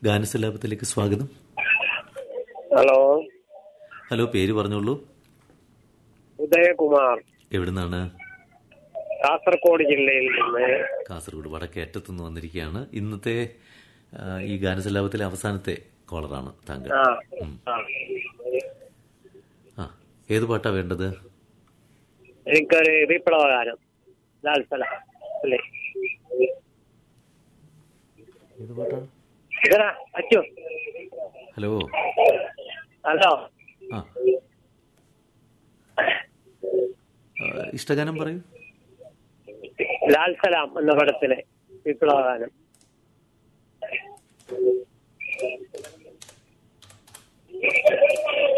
ഗാനസലാപത്തിലേക്ക് സ്വാഗതം hello hello പേര് പറഞ്ഞോളൂ ഉദയകുമാർ എവിടുന്നാണ് കാസർഗോഡ് ജില്ലയിൽ നിന്ന് കാസർഗോഡ് വടക്കേ അറ്റത്തുനിന്ന് വന്നിരിക്കുകയാണ് ഇന്നത്തെ ആ, ഈ ഗാനസലാപത്തിലെ അവസാനത്തെ കോളറാണ് താങ്കൾ ആ ഉം. ആ. ആ ഏത് പാട്ടാ വേണ്ടത് എനിക്കൊരു വിപ്ലവഗാനം ലാൽസല അല്ലേ ഏത് പാട്ടാണ് ഇതാ അച്ചു ഹലോ ഹലോ ആ ആ, ഇഷ്ടഗാനം പറയൂ ലാൽ സലാം എന്ന പടത്തിലെ വിപ്ലവഗാനം